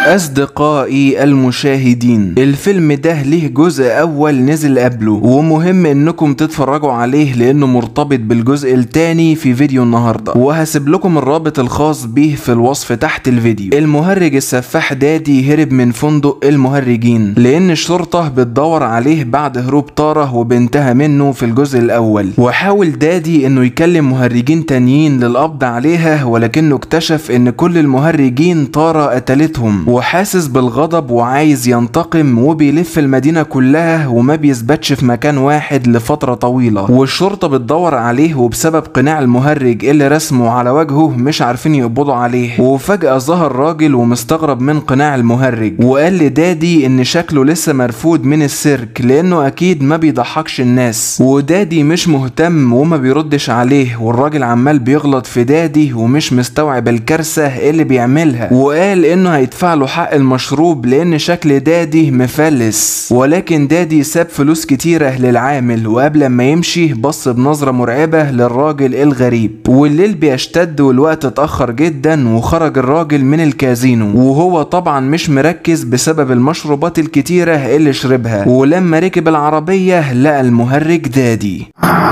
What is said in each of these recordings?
أصدقائي المشاهدين الفيلم ده ليه جزء أول نزل قبله ومهم إنكم تتفرجوا عليه لأنه مرتبط بالجزء التاني في فيديو النهاردة وهسيب لكم الرابط الخاص بيه في الوصف تحت الفيديو المهرج السفاح دادي هرب من فندق المهرجين لأن الشرطة بتدور عليه بعد هروب طارة وبنتها منه في الجزء الأول وحاول دادي إنه يكلم مهرجين تانيين للقبض عليها ولكنه اكتشف إن كل المهرجين طارة قتلتهم وحاسس بالغضب وعايز ينتقم وبيلف المدينة كلها وما بيثبتش في مكان واحد لفترة طويلة والشرطة بتدور عليه وبسبب قناع المهرج اللي رسمه على وجهه مش عارفين يقبضوا عليه وفجأة ظهر راجل ومستغرب من قناع المهرج وقال لدادي ان شكله لسه مرفوض من السيرك لانه اكيد ما بيضحكش الناس ودادي مش مهتم وما بيردش عليه والراجل عمال بيغلط في دادي ومش مستوعب الكارثة اللي بيعملها وقال انه هيدفع له حق المشروب لان شكل دادي مفلس ولكن دادي ساب فلوس كتيرة للعامل وقبل ما يمشي بص بنظرة مرعبة للراجل الغريب والليل بيشتد والوقت اتأخر جدا وخرج الراجل من الكازينو وهو طبعا مش مركز بسبب المشروبات الكتيرة اللي شربها ولما ركب العربية لقى المهرج دادي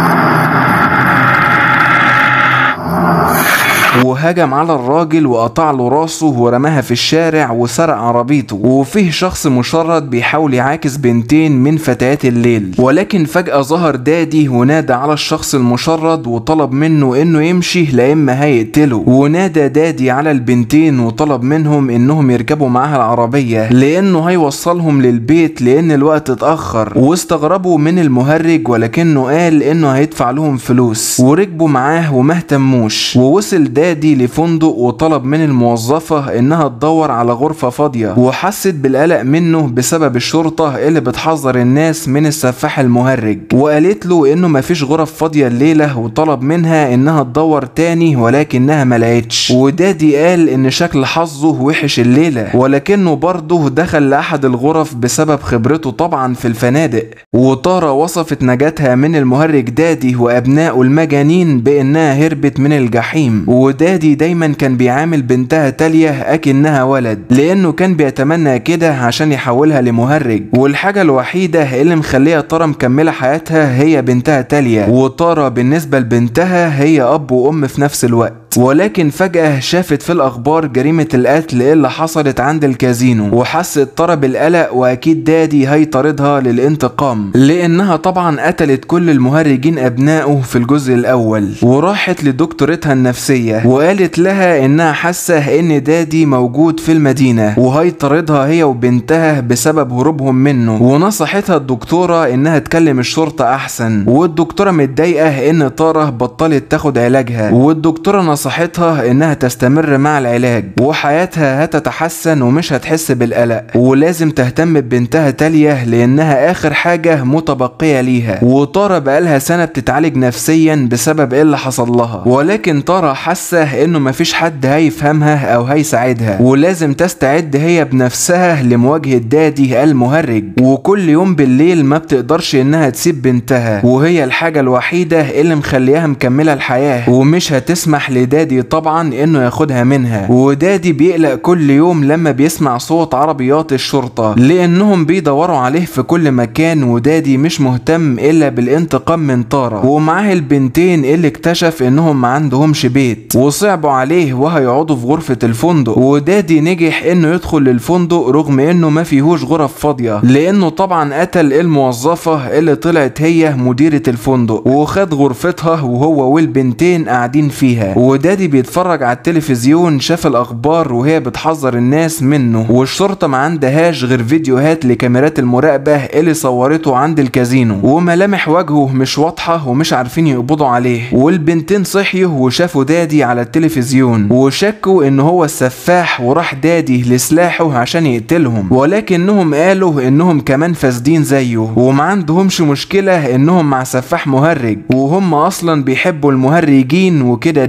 وهجم على الراجل وقطع له راسه ورماها في الشارع وسرق عربيته وفيه شخص مشرد بيحاول يعاكس بنتين من فتيات الليل ولكن فجأة ظهر دادي ونادى على الشخص المشرد وطلب منه انه يمشي لا اما هيقتله ونادى دادي على البنتين وطلب منهم انهم يركبوا معاها العربية لانه هيوصلهم للبيت لان الوقت اتأخر واستغربوا من المهرج ولكنه قال انه هيدفع لهم فلوس وركبوا معاه وما اهتموش ووصل دادي لفندق وطلب من الموظفة انها تدور على غرفة فاضية وحست بالقلق منه بسبب الشرطة اللي بتحذر الناس من السفاح المهرج وقالت له انه مفيش غرف فاضية الليلة وطلب منها انها تدور تاني ولكنها ملقتش ودادي قال ان شكل حظه وحش الليلة ولكنه برضه دخل لأحد الغرف بسبب خبرته طبعا في الفنادق وطارة وصفت نجاتها من المهرج دادي وأبنائه المجانين بأنها هربت من الجحيم ودادي دايما كان بيعامل بنتها تالية أكنها ولد لأنه كان بيتمنى كده عشان يحولها لمهرج والحاجة الوحيدة اللي مخليها طارة مكملة حياتها هي بنتها تالية وطارة بالنسبة لبنتها هي أب وأم في نفس الوقت ولكن فجأة شافت في الأخبار جريمة القتل اللي حصلت عند الكازينو وحست طرب بالقلق وأكيد دادي هيطاردها للانتقام لأنها طبعا قتلت كل المهرجين أبنائه في الجزء الأول وراحت لدكتورتها النفسية وقالت لها إنها حاسة إن دادي موجود في المدينة وهيطاردها هي وبنتها بسبب هروبهم منه ونصحتها الدكتورة إنها تكلم الشرطة أحسن والدكتورة متضايقة إن طارة بطلت تاخد علاجها والدكتورة نصحتها إنها تستمر مع العلاج وحياتها هتتحسن ومش هتحس بالقلق ولازم تهتم ببنتها تالية لأنها آخر حاجة متبقية ليها وطارة بقالها سنة بتتعالج نفسيا بسبب إيه اللي حصل لها ولكن طارة حاسة إنه مفيش حد هيفهمها أو هيساعدها ولازم تستعد هي بنفسها لمواجهة دادي المهرج وكل يوم بالليل ما بتقدرش إنها تسيب بنتها وهي الحاجة الوحيدة اللي مخليها مكملة الحياة ومش هتسمح لدادي طبعا إنه ياخدها منها ودادي بيقلق كل يوم لما بيسمع صوت عربيات الشرطة لأنهم بيدوروا عليه في كل مكان ودادي مش مهتم إلا بالانتقام من طارة ومعاه البنتين اللي اكتشف إنهم ما عندهمش بيت وصعبوا عليه وهيقعدوا في غرفة الفندق ودادي نجح إنه يدخل للفندق رغم إنه ما فيهوش غرف فاضية لأنه طبعا قتل الموظفة اللي طلعت هي مديرة الفندق وخد غرفتها وهو والبنتين قاعدين فيها ودادي بيتفرج على التلفزيون شاف الأخبار وهي بتحذر الناس منه والشرطة ما عندهاش غير فيديوهات لكاميرات المراقبة اللي صورته عند الكازينو وملامح وجهه مش واضحة ومش عارفين يقبضوا عليه والبنتين صحيوا وشافوا دادي على التلفزيون وشكوا ان هو السفاح وراح دادي لسلاحه عشان يقتلهم ولكنهم قالوا انهم كمان فاسدين زيه وما عندهمش مشكلة انهم مع سفاح مهرج وهم اصلا بيحبوا المهرجين وكده دادي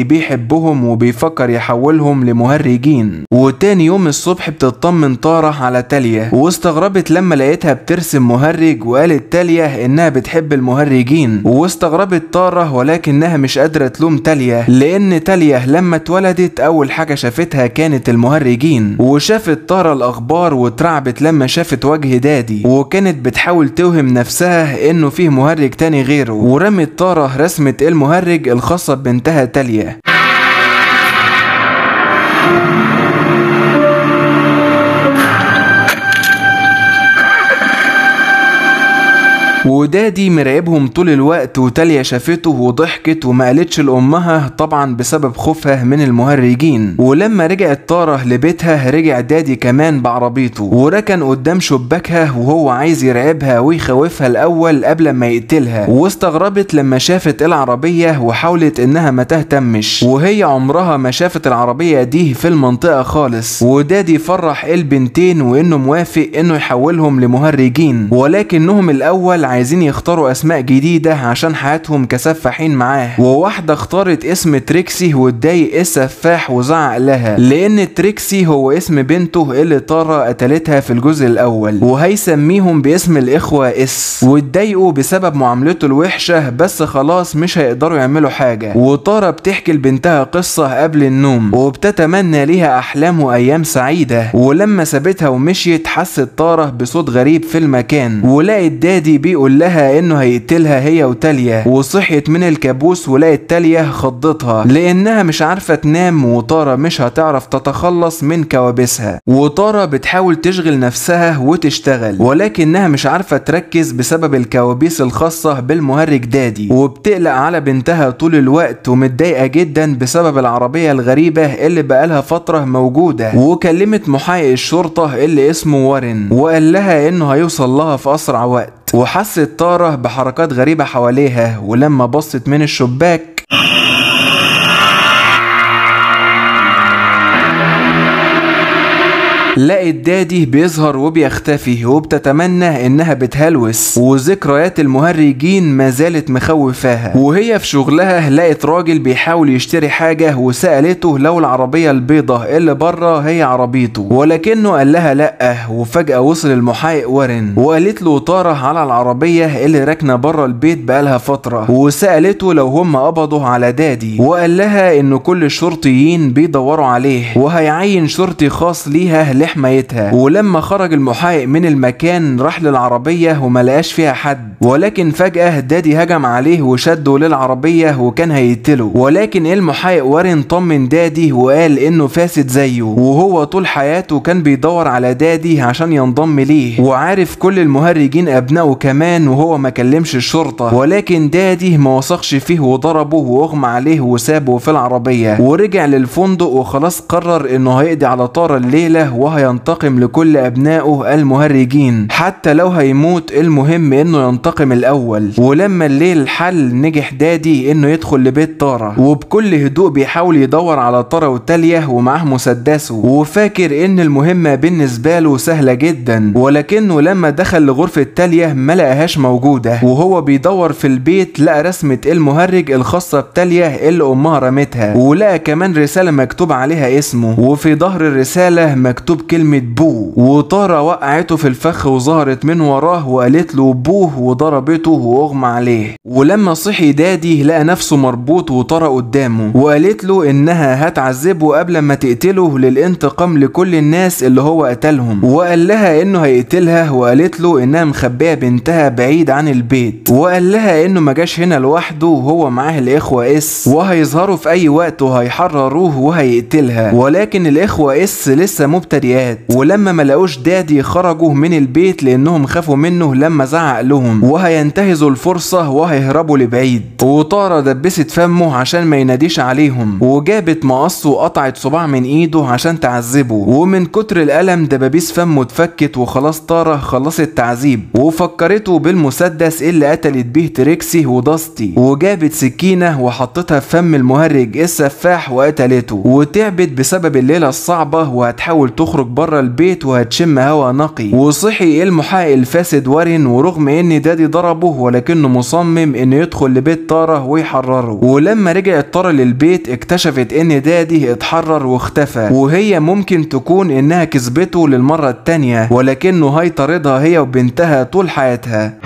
بيحبهم وبيفكر يحولهم لمهرجين وتاني يوم الصبح بتطمن طارة على تاليا واستغربت لما لقيتها بترسم مهرج وقالت تاليا انها بتحب المهرجين واستغربت طارة ولكنها مش قادرة تلوم تاليا لان تاليا لما اتولدت اول حاجة شافتها كانت المهرجين وشافت طارة الاخبار واترعبت لما شافت وجه دادي وكانت بتحاول توهم نفسها انه فيه مهرج تاني غيره ورمت طارة رسمة المهرج الخاصة ببنتها تاليا ودادي مراقبهم طول الوقت وتاليا شافته وضحكت وما قالتش لأمها طبعا بسبب خوفها من المهرجين ولما رجعت طارة لبيتها رجع دادي كمان بعربيته وركن قدام شباكها وهو عايز يرعبها ويخوفها الأول قبل ما يقتلها واستغربت لما شافت العربية وحاولت إنها ما تهتمش وهي عمرها ما شافت العربية دي في المنطقة خالص ودادي فرح البنتين وإنه موافق إنه يحولهم لمهرجين ولكنهم الأول عايزين يختاروا اسماء جديدة عشان حياتهم كسفاحين معاه وواحدة اختارت اسم تريكسي واتضايق السفاح وزعق لها لان تريكسي هو اسم بنته اللي طارة قتلتها في الجزء الاول وهيسميهم باسم الاخوة اس واتضايقوا بسبب معاملته الوحشة بس خلاص مش هيقدروا يعملوا حاجة وطارة بتحكي لبنتها قصة قبل النوم وبتتمنى ليها احلام وايام سعيدة ولما سابتها ومشيت حست طارة بصوت غريب في المكان ولقت دادي بيقول بيقول لها انه هيقتلها هي وتاليا وصحيت من الكابوس ولقت تاليا خضتها لانها مش عارفه تنام وطاره مش هتعرف تتخلص من كوابيسها وطاره بتحاول تشغل نفسها وتشتغل ولكنها مش عارفه تركز بسبب الكوابيس الخاصه بالمهرج دادي وبتقلق على بنتها طول الوقت ومتضايقه جدا بسبب العربيه الغريبه اللي بقالها فتره موجوده وكلمت محقق الشرطه اللي اسمه وارن وقال لها انه هيوصل لها في اسرع وقت وحست طارة بحركات غريبة حواليها ولما بصت من الشباك لقت دادي بيظهر وبيختفي وبتتمنى انها بتهلوس وذكريات المهرجين ما زالت مخوفاها وهي في شغلها لقت راجل بيحاول يشتري حاجة وسألته لو العربية البيضة اللي بره هي عربيته ولكنه قال لها لأ وفجأة وصل المحقق ورن وقالت له طارة على العربية اللي راكنة بره البيت بقالها فترة وسألته لو هم قبضوا على دادي وقال لها ان كل الشرطيين بيدوروا عليه وهيعين شرطي خاص ليها لحمايتها ولما خرج المحقق من المكان راح للعربية وما لقاش فيها حد ولكن فجأة دادي هجم عليه وشده للعربية وكان هيقتله ولكن المحقق وارن طمن دادي وقال انه فاسد زيه وهو طول حياته كان بيدور على دادي عشان ينضم ليه وعارف كل المهرجين ابنائه كمان وهو ما كلمش الشرطة ولكن دادي ما وثقش فيه وضربه واغمى عليه وسابه في العربية ورجع للفندق وخلاص قرر انه هيقضي على طارة الليلة وهينتقم لكل ابنائه المهرجين حتى لو هيموت المهم انه ينتقم الاول ولما الليل حل نجح دادي انه يدخل لبيت طارة وبكل هدوء بيحاول يدور على طارة وتالية ومعاه مسدسه وفاكر ان المهمة بالنسبة له سهلة جدا ولكنه لما دخل لغرفة تالية ما لقاهاش موجودة وهو بيدور في البيت لقى رسمة المهرج الخاصة بتالية اللي امها رمتها ولقى كمان رسالة مكتوب عليها اسمه وفي ظهر الرسالة مكتوب كلمة بو وطارة وقعته في الفخ وظهرت من وراه وقالت له بوه وضربته واغمى عليه ولما صحي دادي لقى نفسه مربوط وطارة قدامه وقالت له انها هتعذبه قبل ما تقتله للانتقام لكل الناس اللي هو قتلهم وقال لها انه هيقتلها وقالت له انها مخبيه بنتها بعيد عن البيت وقال لها انه ما جاش هنا لوحده وهو معاه الاخوه اس وهيظهروا في اي وقت وهيحرروه وهيقتلها ولكن الاخوه اس لسه مبتدئات ولما ما لقوش دادي خرجوا من البيت لانهم خافوا منه لما زعق لهم وهينتهزوا الفرصه وهيهربوا لبعيد وطارة دبست فمه عشان ما يناديش عليهم وجابت مقص وقطعت صباع من ايده عشان تعذبه ومن كتر الالم دبابيس فمه اتفكت وخلاص طارة خلصت تعذيب وفكرته بالمسدس اللي قتلت بيه تريكسي وداستي وجابت سكينة وحطتها في فم المهرج السفاح وقتلته وتعبت بسبب الليلة الصعبة وهتحاول تخرج هتخرج بره البيت وهتشم هوا نقي وصحي المحقق الفاسد وارن ورغم ان دادي ضربه ولكنه مصمم انه يدخل لبيت طارة ويحرره ولما رجعت طارة للبيت اكتشفت ان دادي اتحرر واختفى وهي ممكن تكون انها كسبته للمرة التانية ولكنه هيطاردها هي وبنتها طول حياتها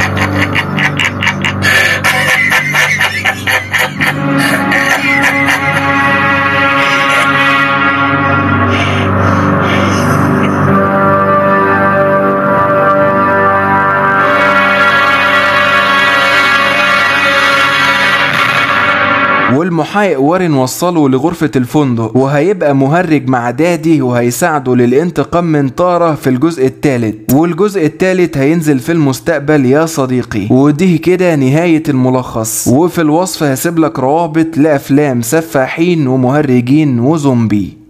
والمحقق وارن وصله لغرفة الفندق وهيبقى مهرج مع دادي وهيساعده للانتقام من طارة في الجزء الثالث والجزء الثالث هينزل في المستقبل يا صديقي ودي كده نهاية الملخص وفي الوصف هسيب لك روابط لأفلام سفاحين ومهرجين وزومبي